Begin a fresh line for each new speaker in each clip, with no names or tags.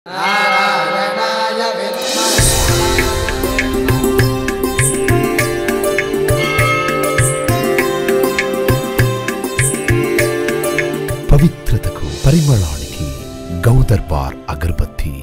నారాయణాయ విద్మహే
పవిత్రతకు పరిమళానికి గౌదర్బార్ అగరబత్తి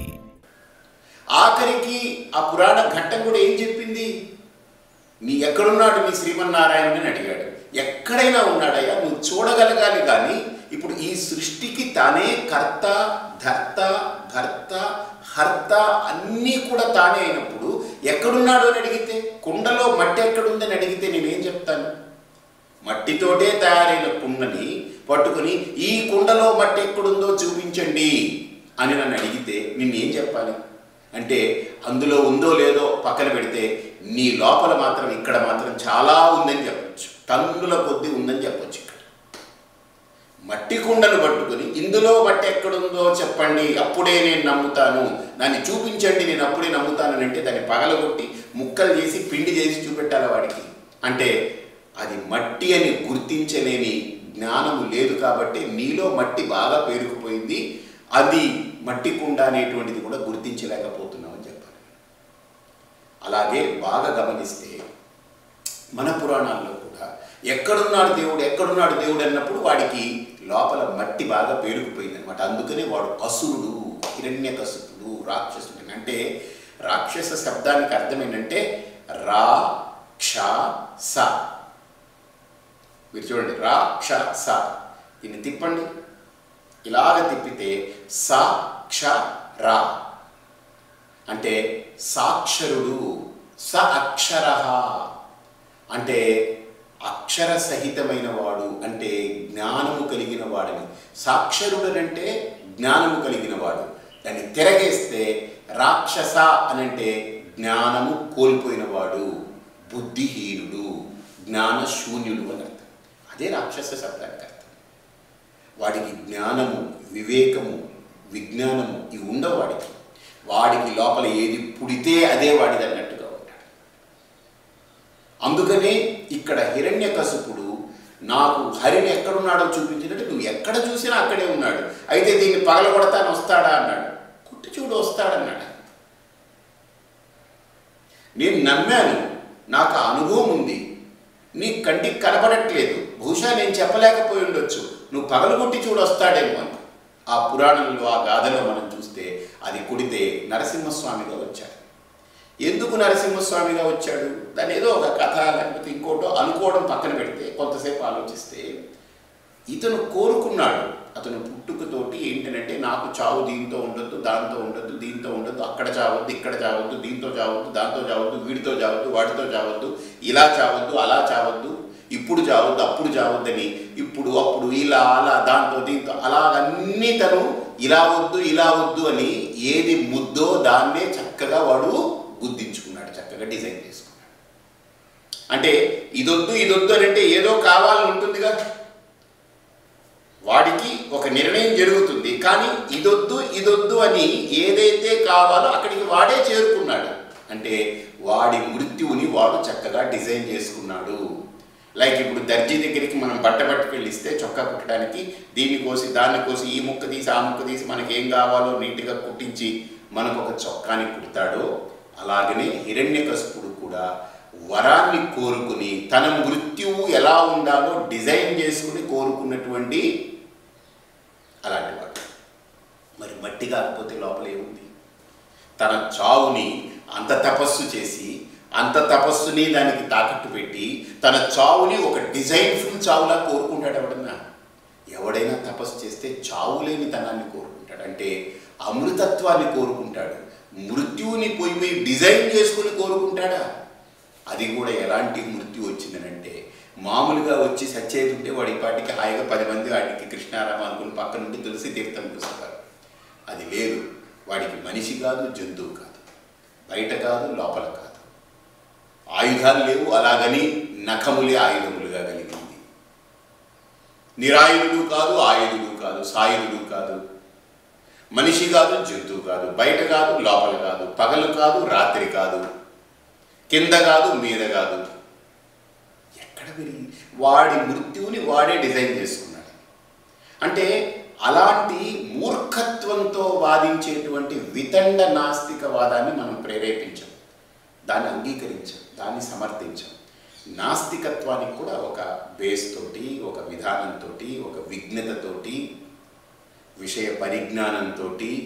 ఆఖరికి ఆ పురాణ ఘట్టం కూడా ఏం చెప్పింది నీ ఎక్కడున్నాడు నీ శ్రీమన్నారాయణుని అడిగాడు ఎక్కడైనా ఉన్నాడయ్యా నువ్వు చూడగలగాలి కానీ ఇప్పుడు ఈ సృష్టికి తానే కర్త ధర్త భర్త హర్త అన్నీ కూడా తానే అయినప్పుడు ఎక్కడున్నాడు అని అడిగితే కుండలో మట్టి ఎక్కడుందని అడిగితే నేనేం చెప్తాను మట్టితోటే తయారైన కుండని పట్టుకుని ఈ కుండలో మట్టి ఎక్కడుందో చూపించండి అని నన్ను అడిగితే నిన్నేం చెప్పాలి అంటే అందులో ఉందో లేదో పక్కన పెడితే నీ లోపల మాత్రం ఇక్కడ మాత్రం చాలా ఉందని చెప్పొచ్చు టన్నుల కొద్దీ ఉందని చెప్పొచ్చు ఇక్కడ మట్టి కుండను పట్టుకుని ఇందులో మట్టి ఎక్కడుందో చెప్పండి అప్పుడే నేను నమ్ముతాను దాన్ని చూపించండి నేను అప్పుడే నమ్ముతానని అంటే దాన్ని పగలగొట్టి ముక్కలు చేసి పిండి చేసి చూపెట్టాలి వాడికి అంటే అది మట్టి అని గుర్తించలేని జ్ఞానము లేదు కాబట్టి నీలో మట్టి బాగా పేరుకుపోయింది అది మట్టి కుండ అనేటువంటిది కూడా గుర్తించలేకపోతున్నాం అని చెప్పాలి అలాగే బాగా గమనిస్తే మన పురాణాల్లో కూడా ఎక్కడున్నాడు దేవుడు ఎక్కడున్నాడు దేవుడు అన్నప్పుడు వాడికి లోపల మట్టి బాగా పేరుకుపోయింది అనమాట అందుకనే వాడు అసురుడు హిరణ్యకసుడు రాక్షసుడు అంటే రాక్షస శబ్దానికి అర్థం ఏంటంటే రా క్ష స మీరు చూడండి రా క్ష స దీన్ని తిప్పండి ఇలాగ తిప్పితే స క్ష రా అంటే సాక్షరుడు స అక్షర అంటే అక్షర సహితమైన వాడు అంటే జ్ఞానము కలిగిన వాడని సాక్షరుడనంటే జ్ఞానము కలిగిన వాడు దాన్ని తిరగేస్తే రాక్షస అనంటే జ్ఞానము కోల్పోయిన వాడు బుద్ధిహీనుడు జ్ఞానశూన్యుడు అని అర్థం అదే రాక్షస శబ్దానికి అర్థం వాడికి జ్ఞానము వివేకము విజ్ఞానము ఇవి ఉండవు వాడికి వాడికి లోపల ఏది పుడితే అదే వాడిది అన్నట్టుగా ఉంటాడు అందుకనే ఇక్కడ హిరణ్యకశిపుడు నాకు హరిని ఎక్కడున్నాడో చూపించినట్టు నువ్వు ఎక్కడ చూసినా అక్కడే ఉన్నాడు అయితే దీన్ని పగలగొడతాను వస్తాడా అన్నాడు కుట్టి చూడు వస్తాడన్నాడు నేను నమ్మాను నాకు ఆ అనుభవం ఉంది నీ కంటికి కనబడట్లేదు బహుశా నేను చెప్పలేకపోయి ఉండొచ్చు నువ్వు పగలగొట్టి చూడు వస్తాడేమో అని ఆ పురాణంలో ఆ గాథలో మనం చూస్తే అది కుడితే నరసింహస్వామిగా వచ్చాడు ఎందుకు నరసింహస్వామిగా వచ్చాడు దాని ఏదో ఒక కథ లేకపోతే ఇంకోటో అనుకోవడం పక్కన పెడితే కొంతసేపు ఆలోచిస్తే ఇతను కోరుకున్నాడు అతను పుట్టుకతోటి ఏంటంటే నాకు చావు దీంతో ఉండొద్దు దాంతో ఉండొద్దు దీంతో ఉండొద్దు అక్కడ చావద్దు ఇక్కడ చావద్దు దీంతో చావద్దు దాంతో చావద్దు వీడితో చావద్దు వాటితో చావద్దు ఇలా చావద్దు అలా చావద్దు ఇప్పుడు చావద్దు అప్పుడు చావద్దని ఇప్పుడు అప్పుడు ఇలా అలా దాంతో దీంతో అలాగన్నీ తను ఇలా వద్దు ఇలా వద్దు అని ఏది ముద్దో దాన్నే చక్కగా వాడు గుర్తించుకున్నాడు చక్కగా డిజైన్ చేసుకున్నాడు అంటే ఇదొద్దు ఇదొద్దు అని అంటే ఏదో కావాలని ఉంటుందిగా వాడికి ఒక నిర్ణయం జరుగుతుంది కానీ ఇదొద్దు ఇదొద్దు అని ఏదైతే కావాలో అక్కడికి వాడే చేరుకున్నాడు అంటే వాడి మృత్యువుని వాడు చక్కగా డిజైన్ చేసుకున్నాడు లైక్ ఇప్పుడు దర్జీ దగ్గరికి మనం బట్ట పట్టుకెళ్ళి ఇస్తే చొక్కా కుట్టడానికి దీన్ని కోసి దాన్ని కోసి ఈ ముక్క తీసి ఆ ముక్క తీసి మనకి ఏం కావాలో నీట్గా కుట్టించి మనకు ఒక చొక్కాని కుడతాడో అలాగనే హిరణ్యకశిపుడు కూడా వరాన్ని కోరుకుని తన మృత్యువు ఎలా ఉండాలో డిజైన్ చేసుకుని కోరుకున్నటువంటి అలాంటి వాడు మరి మట్టి కాకపోతే లోపల ఏముంది తన చావుని అంత తపస్సు చేసి అంత తపస్సుని దానికి తాకట్టు పెట్టి తన చావుని ఒక డిజైన్ఫుల్ చావులా కోరుకుంటాడు ఎవడన్నా ఎవడైనా తపస్సు చేస్తే చావు లేని తనాన్ని కోరుకుంటాడు అంటే అమృతత్వాన్ని కోరుకుంటాడు మృత్యువుని పోయి పోయి డిజైన్ చేసుకుని కోరుకుంటాడా అది కూడా ఎలాంటి మృత్యు వచ్చిందనంటే మామూలుగా వచ్చి సచ్చేది ఉంటే వాడి పాటికి హాయిగా పది మంది వాడికి కృష్ణారామ అనుకుని పక్క నుండి తులసి తీర్థం చూస్తారు అది లేదు వాడికి మనిషి కాదు జంతువు కాదు బయట కాదు లోపల కాదు ఆయుధాలు లేవు అలాగని నఖములే ఆయుధములుగా కలిగింది నిరాయుధుడు కాదు ఆయుధుడు కాదు సాయుధుడు కాదు మనిషి కాదు జంతువు కాదు బయట కాదు లోపల కాదు పగలు కాదు రాత్రి కాదు కింద కాదు మీద కాదు ఎక్కడ పెరిగి వాడి మృత్యువుని వాడే డిజైన్ చేసుకున్నాడు అంటే అలాంటి మూర్ఖత్వంతో వాదించేటువంటి వితండ నాస్తికవాదాన్ని మనం ప్రేరేపించాం దాన్ని అంగీకరించాం దాన్ని సమర్థించాం నాస్తికత్వానికి కూడా ఒక బేస్ తోటి ఒక విధానంతో ఒక విఘ్నతతోటి విషయ పరిజ్ఞానంతో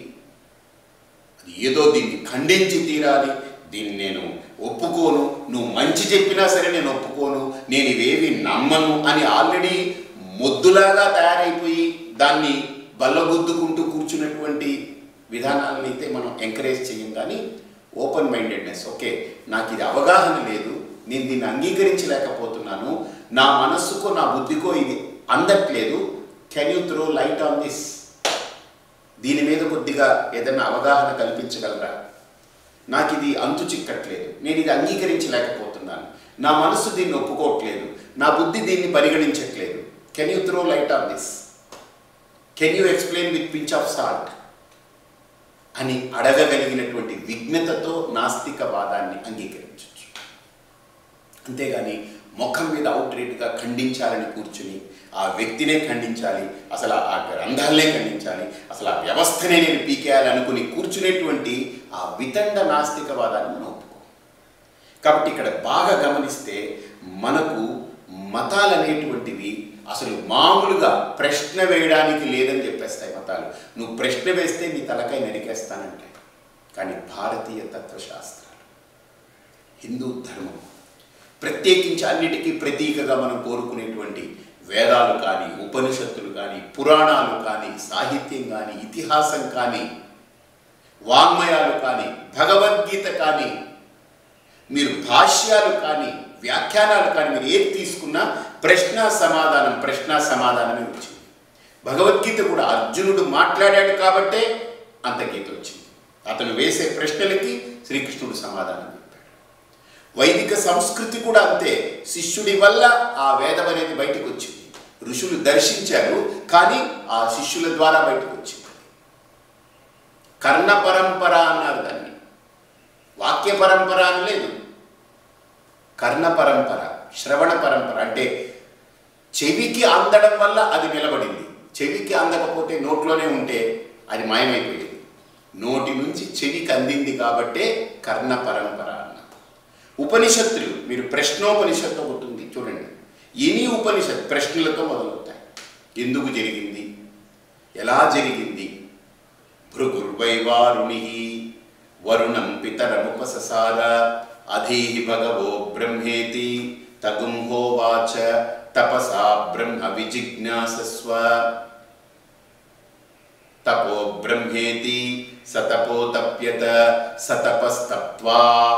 అది ఏదో దీన్ని ఖండించి తీరాలి దీన్ని నేను ఒప్పుకోను నువ్వు మంచి చెప్పినా సరే నేను ఒప్పుకోను నేను ఇవేవి నమ్మను అని ఆల్రెడీ మొద్దులాగా తయారైపోయి దాన్ని బల్లగుద్దుకుంటూ కూర్చున్నటువంటి విధానాలను అయితే మనం ఎంకరేజ్ చేయం కానీ ఓపెన్ మైండెడ్నెస్ ఓకే నాకు ఇది అవగాహన లేదు నేను దీన్ని అంగీకరించలేకపోతున్నాను నా మనస్సుకో నా బుద్ధికో ఇది అందట్లేదు can you throw light on this దీని మీద కొద్దిగా ఏదైనా అవగాహన కల్పించగలరా నాకు ఇది అంతు చిక్కట్లేదు నేను ఇది అంగీకరించలేకపోతున్నాను నా మనసు దీన్ని ఒప్పుకోవట్లేదు నా బుద్ధి దీన్ని పరిగణించట్లేదు can you throw light on this can you explain with pinch of salt అని అడగగలిగినటువంటి విఘ్నతతో నాస్తికవాదాన్ని అంగీకరించవచ్చు అంతేగాని ముఖం మీద అవుట్ రేట్గా ఖండించాలని కూర్చుని ఆ వ్యక్తినే ఖండించాలి అసలు ఆ గ్రంథాలనే ఖండించాలి అసలు ఆ వ్యవస్థనే నేను పీకేయాలి అనుకుని కూర్చునేటువంటి ఆ వితండ నాస్తికవాదాన్ని మనం ఒప్పుకో కాబట్టి ఇక్కడ బాగా గమనిస్తే మనకు మతాలు అనేటువంటివి అసలు మామూలుగా ప్రశ్న వేయడానికి లేదని చెప్పేస్తాయి మతాలు నువ్వు ప్రశ్న వేస్తే నీ తలకాయ నరికేస్తానంటే కానీ భారతీయ తత్వశాస్త్రాలు హిందూ ధర్మం ప్రత్యేకించి అన్నిటికీ ప్రతీకగా మనం కోరుకునేటువంటి వేదాలు కానీ ఉపనిషత్తులు కానీ పురాణాలు కానీ సాహిత్యం కానీ ఇతిహాసం కానీ వాంగ్మయాలు కానీ భగవద్గీత కానీ మీరు భాష్యాలు కానీ వ్యాఖ్యానాలు కానీ మీరు ఏది తీసుకున్నా ప్రశ్న సమాధానం ప్రశ్న సమాధానమే వచ్చింది భగవద్గీత కూడా అర్జునుడు మాట్లాడాడు కాబట్టే అంత గీత వచ్చింది అతను వేసే ప్రశ్నలకి శ్రీకృష్ణుడు సమాధానం చెప్పాడు వైదిక సంస్కృతి కూడా అంతే శిష్యుడి వల్ల ఆ వేదం అనేది బయటకు వచ్చింది ఋషులు దర్శించారు కానీ ఆ శిష్యుల ద్వారా బయటకు వచ్చింది కర్ణ పరంపర అన్నారు దాన్ని వాక్య పరంపర అని లేదు కర్ణ పరంపర శ్రవణ పరంపర అంటే చెవికి అందడం వల్ల అది నిలబడింది చెవికి అందకపోతే నోట్లోనే ఉంటే అది మాయమైపోయేది నోటి నుంచి చెవికి అందింది కాబట్టే కర్ణ పరంపర అన్న ఉపనిషత్తులు మీరు ప్రశ్నోపనిషత్తు ఒకటి ఉంది చూడండి ఎనీ ఉపనిషత్ ప్రశ్నలతో మొదలవుతాయి ఎందుకు జరిగింది ఎలా జరిగింది భృగుర్వైవారుణి వరుణం పితరముపససార అధీహి భగవో బ్రహ్మేతి తగుంహోవాచ తపసా బ్రహ్మ విజిజ్ఞాసస్వ తపో బ్రహ్మేతి సతపో తప్యత సతపస్తప్వా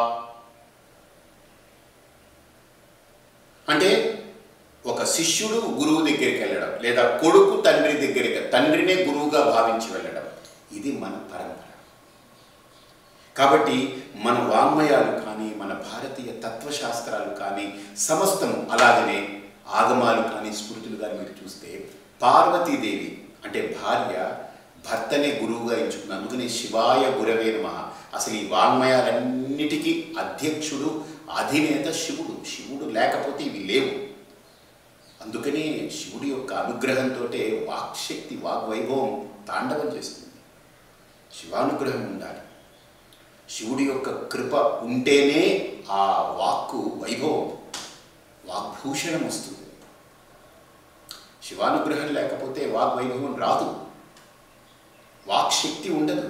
అంటే ఒక శిష్యుడు గురువు దగ్గరికి వెళ్ళడం లేదా కొడుకు తండ్రి దగ్గరికి తండ్రినే గురువుగా భావించి వెళ్ళడం ఇది మన పరంపర కాబట్టి మన వాంగ్మయాలు కానీ మన భారతీయ తత్వశాస్త్రాలు కానీ సమస్తము అలాగనే ఆగమాలు కానీ స్మృతులు కానీ మీరు చూస్తే పార్వతీదేవి అంటే భార్య భర్తనే గురువుగా ఎంచుకుంది అందుకనే శివాయ గురవే నమ అసలు ఈ వాంగ్మయాలన్నిటికీ అధ్యక్షుడు అధినేత శివుడు శివుడు లేకపోతే ఇవి లేవు అందుకనే శివుడి యొక్క అనుగ్రహంతో వాక్శక్తి వాగ్వైభవం తాండవం చేస్తుంది శివానుగ్రహం ఉండాలి శివుడి యొక్క కృప ఉంటేనే ఆ వాక్కు వైభవం వాగ్భూషణం వస్తుంది శివానుగ్రహం లేకపోతే వాగ్వైభవం రాదు వాక్శక్తి ఉండదు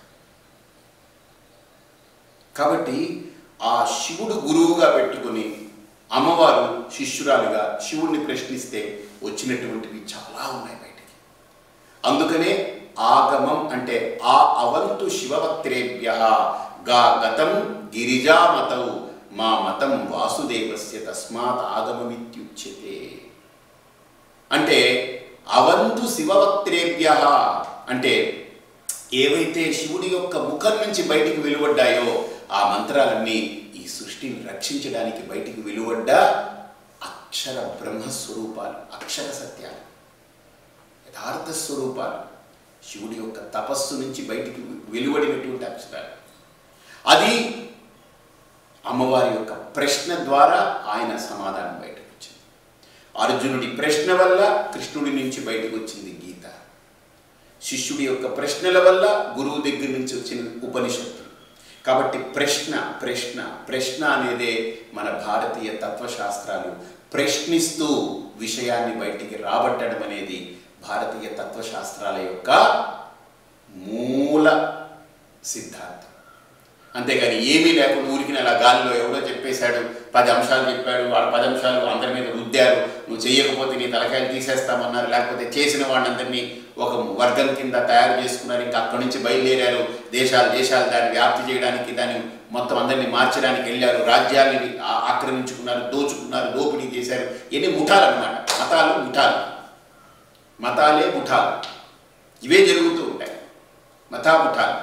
కాబట్టి ఆ శివుడు గురువుగా పెట్టుకొని అమ్మవారు శిష్యురాలుగా శివుణ్ణి ప్రశ్నిస్తే వచ్చినటువంటివి చాలా ఉన్నాయి బయటికి అందుకనే ఆగమం అంటే ఆ అవంతు శివవక్త్రేభ్య గా గతం గిరిజామతౌ మా మతం వాసుదేవస్య తస్మాత్ ఆగమమిత్యుచ్యతే అంటే అవంతు శివవక్త్రేభ్య అంటే ఏవైతే శివుడి యొక్క ముఖం నుంచి బయటికి వెలువడ్డాయో ఆ మంత్రాలన్నీ ఈ సృష్టిని రక్షించడానికి బయటికి వెలువడ్డ అక్షర బ్రహ్మస్వరూపాలు అక్షర సత్యాలు యథార్థ స్వరూపాలు శివుడి యొక్క తపస్సు నుంచి బయటికి వెలువడినటువంటి అక్షరాలు అది అమ్మవారి యొక్క ప్రశ్న ద్వారా ఆయన సమాధానం బయటకు వచ్చింది అర్జునుడి ప్రశ్న వల్ల కృష్ణుడి నుంచి బయటకు వచ్చింది గీత శిష్యుడి యొక్క ప్రశ్నల వల్ల గురువు దగ్గర నుంచి వచ్చిన ఉపనిషత్తులు కాబట్టి ప్రశ్న ప్రశ్న ప్రశ్న అనేదే మన భారతీయ తత్వశాస్త్రాలు ప్రశ్నిస్తూ విషయాన్ని బయటికి రాబట్టడం అనేది భారతీయ తత్వశాస్త్రాల యొక్క మూల సిద్ధాంతం అంతేగాని ఏమీ లేకుండా ఊరికి అలా గాలిలో ఎవడో చెప్పేశాడు పది అంశాలు చెప్పాడు వాళ్ళ పది అంశాలు అందరి మీద రుద్దారు నువ్వు చెయ్యకపోతే నీ తలకాయలు తీసేస్తామన్నారు లేకపోతే చేసిన వాళ్ళందరినీ ఒక వర్గం కింద తయారు చేసుకున్నారు ఇంకా అక్కడి నుంచి బయలుదేరారు దేశాలు దేశాలు దాన్ని వ్యాప్తి చేయడానికి దాన్ని మొత్తం అందరినీ మార్చడానికి వెళ్ళారు రాజ్యాలని ఆ- ఆక్రమించుకున్నారు దోచుకున్నారు దోపిడీ చేశారు ఇవన్నీ ముఠాలు అనమాట మతాలు ముఠాలు మతాలే ముఠాలు ఇవే జరుగుతూ ఉంటాయి మతా ముఠాలు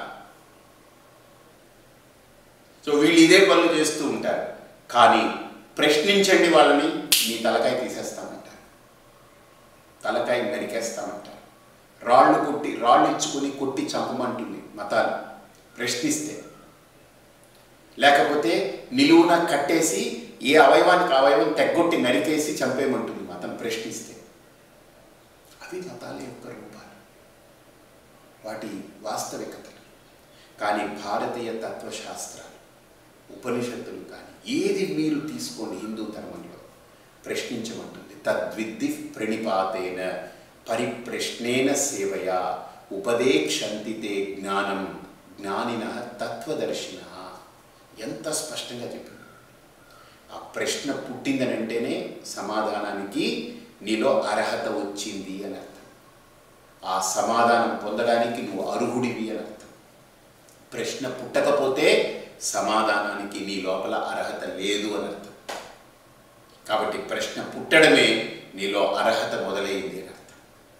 సో వీళ్ళు ఇదే పనులు చేస్తూ ఉంటారు కానీ ప్రశ్నించండి వాళ్ళని మీ తలకాయ తీసేస్తామంటారు తలకాయ నరికేస్తామంటారు రాళ్ళు కొట్టి రాళ్ళు ఇచ్చుకొని కొట్టి చంపమంటుంది మతాలు ప్రశ్నిస్తే లేకపోతే నిలువున కట్టేసి ఏ అవయవానికి అవయవం తెగ్గొట్టి నరికేసి చంపేయమంటుంది మతం ప్రశ్నిస్తే అవి మతాల యొక్క రూపాలు వాటి వాస్తవికతలు కానీ భారతీయ తత్వశాస్త్రాలు ఉపనిషత్తులు కానీ ఏది మీరు తీసుకోండి హిందూ ధర్మంలో ప్రశ్నించమంటుంది తద్విద్ధి ప్రణిపాతేన పరిప్రశ్నేన సేవయ ఉపదేక్షంతితే జ్ఞానం జ్ఞానిన తత్వదర్శిన ఎంత స్పష్టంగా చెప్పింది ఆ ప్రశ్న పుట్టిందని అంటేనే సమాధానానికి నీలో అర్హత వచ్చింది అని అర్థం ఆ సమాధానం పొందడానికి నువ్వు అర్హుడివి అని అర్థం ప్రశ్న పుట్టకపోతే సమాధానానికి నీ లోపల అర్హత లేదు అని అర్థం కాబట్టి ప్రశ్న పుట్టడమే నీలో అర్హత మొదలైంది అని అర్థం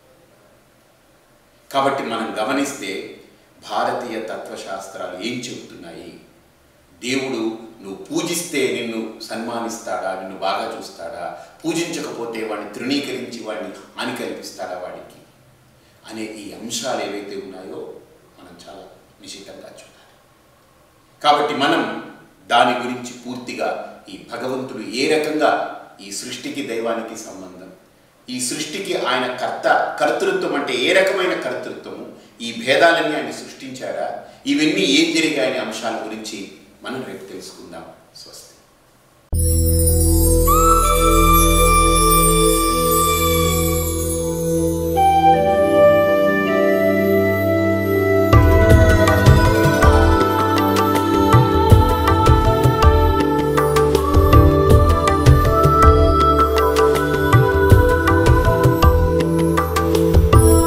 కాబట్టి మనం గమనిస్తే భారతీయ తత్వశాస్త్రాలు ఏం చెబుతున్నాయి దేవుడు నువ్వు పూజిస్తే నిన్ను సన్మానిస్తాడా నిన్ను బాగా చూస్తాడా పూజించకపోతే వాడిని తృణీకరించి వాడిని హాని కల్పిస్తాడా వాడికి అనే ఈ అంశాలు ఏవైతే ఉన్నాయో మనం చాలా నిశ్చితంగా చూడాలి కాబట్టి మనం దాని గురించి పూర్తిగా ఈ భగవంతుడు ఏ రకంగా ఈ సృష్టికి దైవానికి సంబంధం ఈ సృష్టికి ఆయన కర్త కర్తృత్వం అంటే ఏ రకమైన కర్తృత్వము ఈ భేదాలన్నీ ఆయన సృష్టించారా ఇవన్నీ ఏం జరిగాయనే అంశాల గురించి మనం రేపు తెలుసుకుందాం స్వస్తి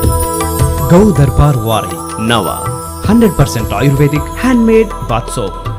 गौ दरबार वारी नवा hundred percent ayurvedic handmade bath soap